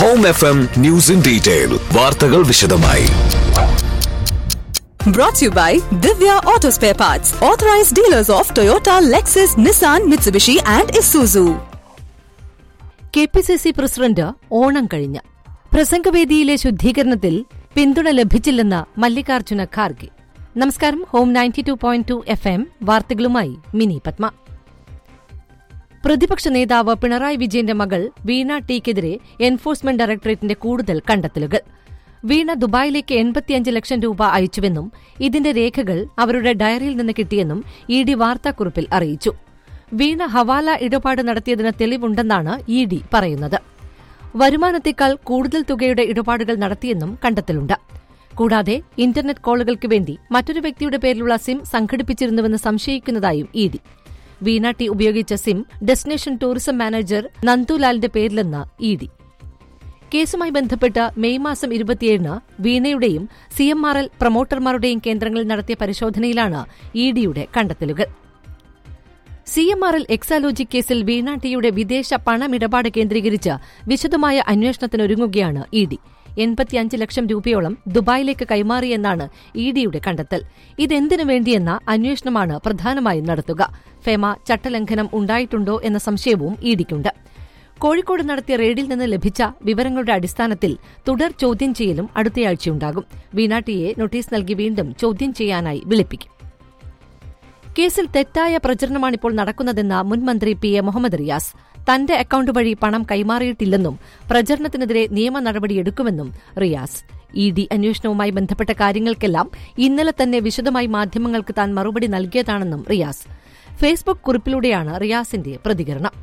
Home F M news in detail വാർത്തകൾ വിശദമായി Brought to you by Divya Auto Spare Parts, authorized dealers of Toyota, Lexus, Nissan, Mitsubishi, and Isuzu. K P C C president Onam കഴിഞ്ഞ് പ്രസംഗവേദിയിലെ ശുദ്ധീകരണത്തിൽ പിന്തുണ ലഭിച്ചില്ലെന്ന് മല്ലികാർജ്ജുന ഖാർഗെ നമസ്കാരം home ninety two point two F M വാർത്തകളുമായി മിനി പത്മ പ്രതിപക്ഷ നേതാവ് പിണറായി വിജയന്റെ മകൾ വീണ ടിക്കെതിരെ എൻഫോഴ്സ്മെന്റ് ഡയറക്ടറേറ്റിന്റെ കൂടുതൽ കണ്ടെത്തലുകൾ വീണ ദുബായിലേക്ക് എൺപത്തിയഞ്ച് ലക്ഷം രൂപ അയച്ചുവെന്നും ഇതിന്റെ രേഖകൾ അവരുടെ ഡയറിയിൽ നിന്ന് കിട്ടിയെന്നും ഇ ഡി വാർത്താക്കുറിപ്പിൽ അറിയിച്ചു വീണ ഹവാല ഇടപാട് നടത്തിയതിന് തെളിവുണ്ടെന്നാണ് ഇ ഡി പറയുന്നത് വരുമാനത്തേക്കാൾ കൂടുതൽ തുകയുടെ ഇടപാടുകൾ നടത്തിയെന്നും കണ്ടെത്തലുണ്ട് കൂടാതെ ഇന്റർനെറ്റ് കോളുകൾക്ക് വേണ്ടി മറ്റൊരു വ്യക്തിയുടെ പേരിലുള്ള സിം സംഘടിപ്പിച്ചിരുന്നുവെന്ന് സംശയിക്കുന്നതായും ഇ ഡി വീണ ടി ഉപയോഗിച്ച സിം ഡെസ്റ്റിനേഷൻ ടൂറിസം മാനേജർ നന്ദുലാലിന്റെ പേരിലെന്ന് ഇ ഡി കേസുമായി ബന്ധപ്പെട്ട് മെയ് മാസം ഇരുപത്തിയേഴിന് വീണയുടെയും സി എം ആർ എൽ പ്രൊമോട്ടർമാരുടെയും കേന്ദ്രങ്ങളിൽ നടത്തിയ പരിശോധനയിലാണ് ഇ ഡിയുടെ കണ്ടെത്തലുകൾ C M R L Exalogic കേസിൽ വീണ ടിയുടെ വിദേശ പണമിടപാട് കേന്ദ്രീകരിച്ച് വിശദമായ അന്വേഷണത്തിനൊരുങ്ങുകയാണ് ഇ ഡി എൺപത്തിയഞ്ച് ലക്ഷം രൂപയോളം ദുബായിലേക്ക് കൈമാറിയെന്നാണ് ഇ ഡിയുടെ കണ്ടെത്തൽ ഇതെന്തിനു വേണ്ടിയെന്ന അന്വേഷണമാണ് പ്രധാനമായും നടത്തുക ഫെമ ചട്ടലംഘനം ഉണ്ടായിട്ടുണ്ടോ എന്ന സംശയവും ഇ ഡിക്കുണ്ട് കോഴിക്കോട് നടത്തിയ റെയ്ഡിൽ നിന്ന് ലഭിച്ച വിവരങ്ങളുടെ അടിസ്ഥാനത്തിൽ തുടർ ചോദ്യം ചെയ്യലും അടുത്തയാഴ്ചയുണ്ടാകും വീണാട്ടിയെ നോട്ടീസ് നൽകി വീണ്ടും ചോദ്യം ചെയ്യാനായി വിളിപ്പിക്കും കേസിൽ തെറ്റായ പ്രചരണമാണിപ്പോൾ നടക്കുന്നതെന്ന മുൻ മന്ത്രി പി എ മുഹമ്മദ് റിയാസ് തന്റെ അക്കൌണ്ട് വഴി പണം കൈമാറിയിട്ടില്ലെന്നും പ്രചരണത്തിനെതിരെ നിയമ നടപടിയെടുക്കുമെന്നും റിയാസ് ഇ ഡി അന്വേഷണവുമായി ബന്ധപ്പെട്ട കാര്യങ്ങൾക്കെല്ലാം ഇന്നലെ തന്നെ വിശദമായി മാധ്യമങ്ങൾക്ക് താൻ മറുപടി നൽകിയതാണെന്നും റിയാസ് ഫേസ്ബുക്ക് കുറിപ്പിലൂടെയാണ് റിയാസിന്റെ പ്രതികരണം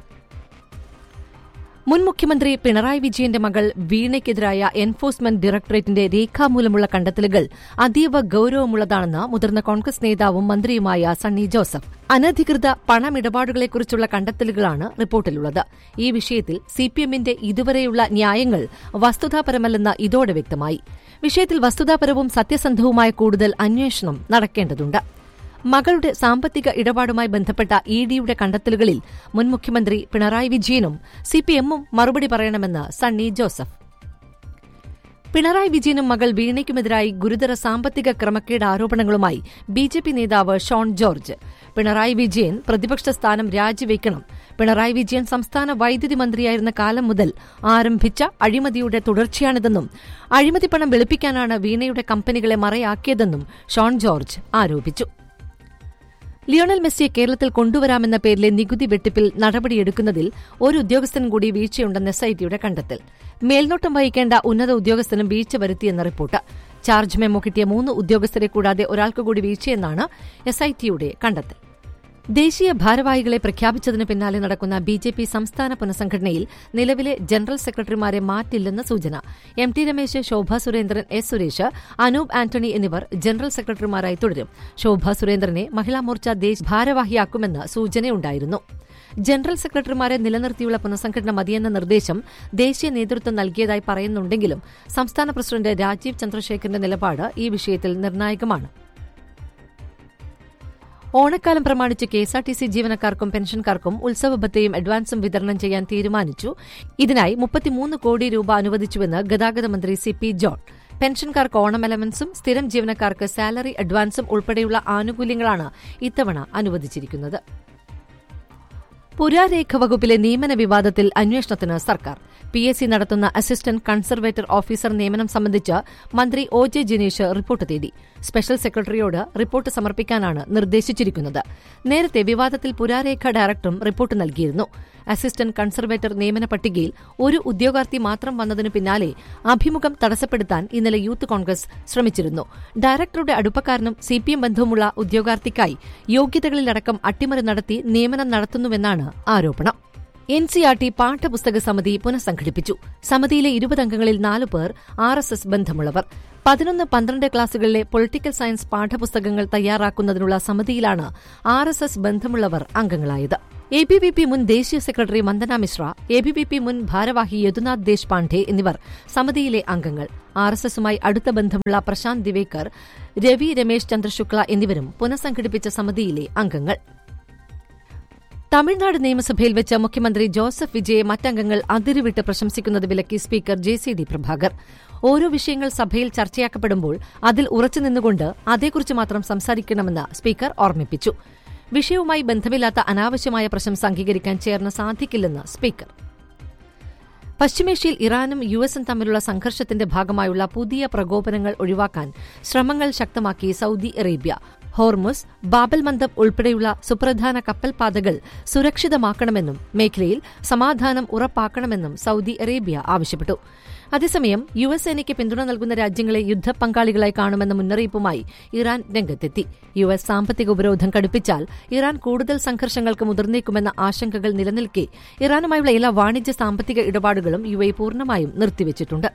മുൻ മുഖ്യമന്ത്രി പിണറായി വിജയന്റെ മകൾ വീണയ്ക്കെതിരായ എൻഫോഴ്സ്മെന്റ് ഡയറക്ടറേറ്റിന്റെ രേഖാമൂലമുള്ള കണ്ടെത്തലുകൾ അതീവ ഗൌരവമുള്ളതാണെന്ന് മുതിർന്ന കോൺഗ്രസ് നേതാവും മന്ത്രിയുമായ സണ്ണി ജോസഫ് അനധികൃത പണമിടപാടുകളെക്കുറിച്ചുള്ള കണ്ടെത്തലുകളാണ് റിപ്പോർട്ടിലുള്ളത് ഈ വിഷയത്തിൽ സിപിഎമ്മിന്റെ ഇതുവരെയുള്ള ന്യായങ്ങൾ വസ്തുതാപരമല്ലെന്ന് ഇതോടെ വ്യക്തമായി വിഷയത്തിൽ വസ്തുതാപരവും സത്യസന്ധവുമായ കൂടുതൽ അന്വേഷണം നടക്കേണ്ടതുണ്ട് മകളുടെ സാമ്പത്തിക ഇടപാടുമായി ബന്ധപ്പെട്ട ഇ ഡിയുടെ കണ്ടെത്തലുകളിൽ മുൻ മുഖ്യമന്ത്രി പിണറായി വിജയനും സിപിഎമ്മും മറുപടി പറയണമെന്ന് സണ്ണി ജോസഫ് പിണറായി വിജയനും മകൾ വീണയ്ക്കുമെതിരായി ഗുരുതര സാമ്പത്തിക ക്രമക്കേട് ആരോപണങ്ങളുമായി ബി ജെ പി നേതാവ് ഷോൺ ജോർജ് പിണറായി വിജയൻ പ്രതിപക്ഷ സ്ഥാനം രാജിവെക്കണം പിണറായി വിജയൻ സംസ്ഥാന വൈദ്യുതി മന്ത്രിയായിരുന്ന കാലം മുതൽ ആരംഭിച്ച അഴിമതിയുടെ തുടർച്ചയാണിതെന്നും അഴിമതി പണം വെളുപ്പിക്കാനാണ് വീണയുടെ കമ്പനികളെ മറയാക്കിയതെന്നും ഷോൺ ജോർജ് ആരോപിച്ചു ലിയോണൽ മെസ്സിയെ കേരളത്തിൽ കൊണ്ടുവരാമെന്ന പേരിലെ നികുതി വെട്ടിപ്പിൽ നടപടിയെടുക്കുന്നതിൽ ഒരു ഉദ്യോഗസ്ഥൻ കൂടി വീഴ്ചയുണ്ടെന്ന് എസ്ഐടിയുടെ കണ്ടെത്തൽ മേൽനോട്ടം വഹിക്കേണ്ട ഉന്നത ഉദ്യോഗസ്ഥനും വീഴ്ച വരുത്തിയെന്ന റിപ്പോർട്ട് ചാർജ് മെമ്മോ കിട്ടിയ മൂന്ന് ഉദ്യോഗസ്ഥരെ കൂടാതെ ഒരാൾക്ക് കൂടി വീഴ്ചയെന്നാണ് എസ്ഐടിയുടെ കണ്ടെത്തൽ ദേശീയ ഭാരവാഹികളെ പ്രഖ്യാപിച്ചതിന് പിന്നാലെ നടക്കുന്ന ബി ജെ പി സംസ്ഥാന പുനഃസംഘടനയിൽ നിലവിലെ ജനറൽ സെക്രട്ടറിമാരെ മാറ്റില്ലെന്ന് സൂചന M T Ramesh Shobha Surendran S Suresh Anoop Antony എന്നിവർ ജനറൽ സെക്രട്ടറിമാരായി തുടരും ശോഭ സുരേന്ദ്രനെ മഹിളാ മോർച്ച ദേശ് ഭാരവാഹിയാക്കുമെന്ന് സൂചനയുണ്ടായിരുന്നു ജനറൽ സെക്രട്ടറിമാരെ നിലനിർത്തിയുള്ള പുനഃസംഘടന മതിയെന്ന നിർദ്ദേശം ദേശീയ നേതൃത്വം നൽകിയതായി പറയുന്നുണ്ടെങ്കിലും സംസ്ഥാന പ്രസിഡന്റ് രാജീവ് ചന്ദ്രശേഖറിന്റെ നിലപാട് ഈ വിഷയത്തിൽ നിർണായകമാണ് ഓണക്കാലം പ്രമാണിച്ച് കെഎസ്ആർടിസി ജീവനക്കാർക്കും പെൻഷൻകാർക്കും ഉത്സവ ഭത്തയും അഡ്വാൻസും വിതരണം ചെയ്യാൻ തീരുമാനിച്ചു ഇതിനായി മുപ്പത്തിമൂന്ന് കോടി രൂപ അനുവദിച്ചുവെന്ന് ഗതാഗത മന്ത്രി സി പി ജോൺ പെൻഷൻകാർക്ക് ഓണം എലവൻസും സ്ഥിരം ജീവനക്കാർക്ക് സാലറി അഡ്വാൻസും ഉൾപ്പെടെയുള്ള ആനുകൂല്യങ്ങളാണ് ഇത്തവണ അനുവദിച്ചിരിക്കുന്നത് പുരാരേഖ വകുപ്പിലെ നിയമന വിവാദത്തിൽ അന്വേഷണത്തിന് സർക്കാർ പി എസ് സി നടത്തുന്ന അസിസ്റ്റന്റ് കൺസർവേറ്റർ ഓഫീസർ നിയമനം സംബന്ധിച്ച് മന്ത്രി ഒ ജെ ജിനീഷ് റിപ്പോർട്ട് തേടി സ്പെഷ്യൽ സെക്രട്ടറിയോട് റിപ്പോർട്ട് സമർപ്പിക്കാനാണ് നിർദ്ദേശിച്ചിരിക്കുന്നത് നേരത്തെ വിവാദത്തിൽ പുരാരേഖ ഡയറക്ടറും റിപ്പോർട്ട് നൽകിയിരുന്നു അസിസ്റ്റന്റ് കൺസർവേറ്റർ നിയമന പട്ടികയിൽ ഒരു ഉദ്യോഗാർത്ഥി മാത്രം വന്നതിനു പിന്നാലെ അഭിമുഖം തടസ്സപ്പെടുത്താൻ ഇന്നലെ യൂത്ത് കോൺഗ്രസ് ശ്രമിച്ചിരുന്നു ഡയറക്ടറുടെ അടുപ്പക്കാരനും സിപിഎം ബന്ധവുമുള്ള ഉദ്യോഗാർത്ഥിക്കായി യോഗ്യതകളിലടക്കം അട്ടിമറി നടത്തി നിയമനം നടത്തുന്നുവെന്നാണ് ആരോപണം എൻ സി ആർ ടി പാഠപുസ്തക സമിതി പുനഃസംഘടിപ്പിച്ചു സമിതിയിലെ ഇരുപത് അംഗങ്ങളിൽ നാലു പേർ ആർ എസ് എസ് ബന്ധമുള്ളവർ പതിനൊന്ന് പന്ത്രണ്ട് ക്ലാസുകളിലെ പൊളിറ്റിക്കൽ സയൻസ് പാഠപുസ്തകങ്ങൾ തയ്യാറാക്കുന്നതിനുള്ള സമിതിയിലാണ് ആർ എസ് എസ് ബന്ധമുള്ളവർ അംഗങ്ങളായത് എ ബി വി പി മുൻ ദേശീയ secretary Vandana Mishra A B V P മുൻ ഭാരവാഹി യദുനാഥ് ദേശ്പാണ്ഡെ എന്നിവർ സമിതിയിലെ അംഗങ്ങൾ ആർ എസ് എസുമായി അടുത്ത ബന്ധമുള്ള പ്രശാന്ത് ദിവേക്കർ രവി രമേശ് ചന്ദ്ര ശുക്ല എന്നിവരും പുനഃസംഘടിപ്പിച്ച സമിതിയിലെ അംഗങ്ങൾ തമിഴ്നാട് നിയമസഭയിൽ വെച്ച് മുഖ്യമന്ത്രി ജോസഫ് വിജയെ മറ്റംഗങ്ങൾ അതിരുവിട്ട് പ്രശംസിക്കുന്നത് വിലക്കി speaker J C D Prabhakar ഓരോ വിഷയങ്ങൾ സഭയിൽ ചർച്ചയാക്കപ്പെടുമ്പോൾ അതിൽ ഉറച്ചുനിന്നുകൊണ്ട് അതേക്കുറിച്ച് മാത്രം സംസാരിക്കണമെന്ന് സ്പീക്കർ ഓർമ്മിപ്പിച്ചു വിഷയവുമായി ബന്ധമില്ലാത്ത അനാവശ്യമായ പ്രശംസ അംഗീകരിക്കാൻ ചേർന്ന് സാധിക്കില്ലെന്ന് സ്പീക്കർ പശ്ചിമേഷ്യയിൽ ഇറാനും യു എസും തമ്മിലുള്ള സംഘർഷത്തിന്റെ ഭാഗമായുള്ള പുതിയ പ്രകോപനങ്ങൾ ഒഴിവാക്കാൻ ശ്രമങ്ങൾ ശക്തമാക്കി Saudi Arabia Hormuz Bab el Mandeb ഉൾപ്പെടെയുള്ള സുപ്രധാന കപ്പൽപാതകൾ സുരക്ഷിതമാക്കണമെന്നും മേഖലയിൽ സമാധാനം ഉറപ്പാക്കണമെന്നും സൌദി അറേബ്യ ആവശ്യപ്പെട്ടു അതേസമയം യു എസ് സേനയ്ക്ക് പിന്തുണ നൽകുന്ന രാജ്യങ്ങളെ യുദ്ധപങ്കാളികളായി കാണുമെന്ന മുന്നറിയിപ്പുമായി ഇറാൻ രംഗത്തെത്തി യു എസ് സാമ്പത്തിക ഉപരോധം കടുപ്പിച്ചാൽ ഇറാൻ കൂടുതൽ സംഘർഷങ്ങൾക്ക് മുതിർന്നേക്കുമെന്ന ആശങ്കകൾ നിലനിൽക്കെ ഇറാനുമായുള്ള എല്ലാ വാണിജ്യ സാമ്പത്തിക ഇടപാടുകളും യു എ പൂർണ്ണമായും നിർത്തിവച്ചിട്ടുണ്ട്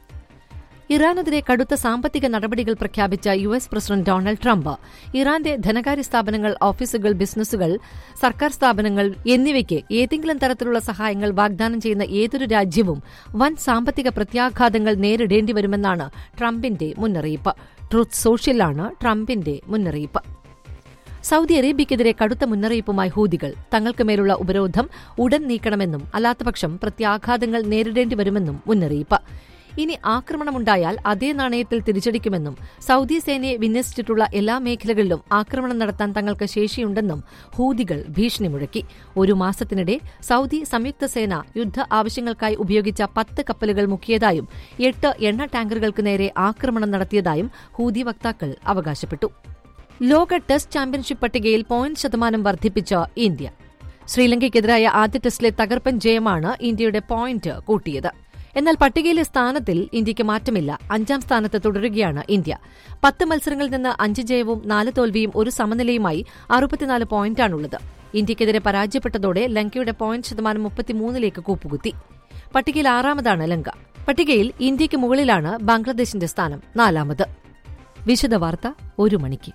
ഇറാനെതിരെ കടുത്ത സാമ്പത്തിക നടപടികൾ പ്രഖ്യാപിച്ച U S president Donald Trump ഇറാന്റെ ധനകാര്യ സ്ഥാപനങ്ങൾ ഓഫീസുകൾ ബിസിനസ്സുകൾ സർക്കാർ സ്ഥാപനങ്ങൾ എന്നിവയ്ക്ക് ഏതെങ്കിലും തരത്തിലുള്ള സഹായങ്ങൾ വാഗ്ദാനം ചെയ്യുന്ന ഏതൊരു രാജ്യവും വൻ സാമ്പത്തിക പ്രത്യാഘാതങ്ങൾ നേരിടേണ്ടി വരുമെന്നാണ് ട്രംപിന്റെ മുന്നറിയിപ്പ് ട്രൂത്ത് സോഷ്യലാണ് ട്രംപിന്റെ മുന്നറിയിപ്പ് സൌദി അറേബ്യയ്ക്കെതിരെ കടുത്ത മുന്നറിയിപ്പുമായി ഹൂതികൾ തങ്ങൾക്ക് മേലുള്ള ഉപരോധം ഉടൻ നീക്കണമെന്നും അല്ലാത്തപക്ഷം പ്രത്യാഘാതങ്ങൾ നേരിടേണ്ടി വരുമെന്നും മുന്നറിയിപ്പ് ഇനി ആക്രമണമുണ്ടായാൽ അതേ നാണയത്തിൽ തിരിച്ചടിക്കുമെന്നും സൌദി സേനയെ വിന്യസിച്ചിട്ടുള്ള എല്ലാ മേഖലകളിലും ആക്രമണം നടത്താൻ തങ്ങൾക്ക് ശേഷിയുണ്ടെന്നും ഹൂതികൾ ഭീഷണി മുഴക്കി ഒരു മാസത്തിനിടെ സൌദി സംയുക്ത സേന യുദ്ധ ആവശ്യങ്ങൾക്കായി ഉപയോഗിച്ച പത്ത് കപ്പലുകൾ മുക്കിയതായും എട്ട് എണ്ണ ടാങ്കറുകൾക്ക് നേരെ ആക്രമണം നടത്തിയതായും ഹൂതി വക്താക്കൾ അവകാശപ്പെട്ടു ലോക ടെസ്റ്റ് ചാമ്പ്യൻഷിപ്പ് പട്ടികയിൽ പോയിന്റ് ശതമാനം വർദ്ധിപ്പിച്ച ഇന്ത്യ ശ്രീലങ്കയ്ക്കെതിരായ ആദ്യ ടെസ്റ്റിലെ തകർപ്പൻ ജയമാണ് ഇന്ത്യയുടെ പോയിന്റ് കൂട്ടിയത് എന്നാൽ പട്ടികയിലെ സ്ഥാനത്തിൽ ഇന്ത്യയ്ക്ക് മാറ്റമില്ല അഞ്ചാം സ്ഥാനത്ത് തുടരുകയാണ് ഇന്ത്യ പത്ത് മത്സരങ്ങളിൽ നിന്ന് അഞ്ച് ജയവും നാല് തോൽവിയും ഒരു സമനിലയുമായി അറുപത്തിനാല് പോയിന്റാണുള്ളത് ഇന്ത്യയ്ക്കെതിരെ പരാജയപ്പെട്ടതോടെ ലങ്കയുടെ പോയിന്റ് ശതമാനം മുപ്പത്തിമൂന്നിലേക്ക് കൂപ്പുകുത്തി പട്ടികയിൽ ആറാമതാണ് ലങ്ക പട്ടികയിൽ ഇന്ത്യയ്ക്ക് മുകളിലാണ് ബംഗ്ലാദേശിന്റെ സ്ഥാനം നാലാമത് വിശദവാർത്ത ഒരു മണിക്ക്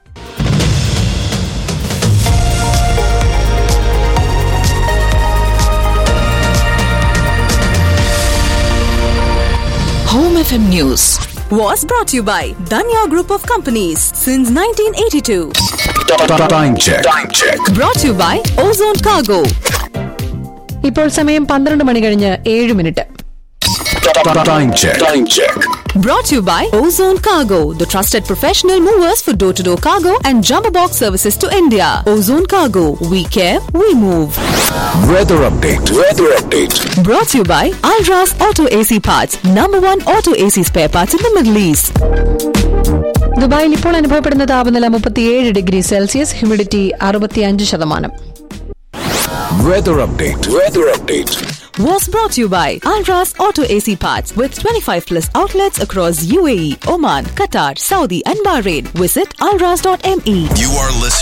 Home FM News was brought to you by Danya Group of Companies since 1982. Time check. Time check. Brought to you by Ozone Cargo. ഇപ്പോൾ സമയം പന്ത്രണ്ട് മണി കഴിഞ്ഞ് ഏഴ് minute Time check. Time check. Brought to you by Ozone Cargo, the trusted professional movers for door to door cargo and jumbo box services to India. Ozone Cargo, we care, we move. Weather update. Weather update. Brought to you by Alras Auto AC Parts, number one auto AC spare parts in the Middle East. ദുബായിൽ ഇപ്പോൾ അനുഭവപ്പെടുന്ന താപനില മുപ്പത്തിയേഴ് degree Celsius humidity അറുപത്തിയഞ്ച് ശതമാനം Weather update. Weather update. Was brought to you by Alras Auto AC Parts with 25 plus outlets across UAE, Oman, Qatar, Saudi, and Bahrain. Visit alras.me. You are listening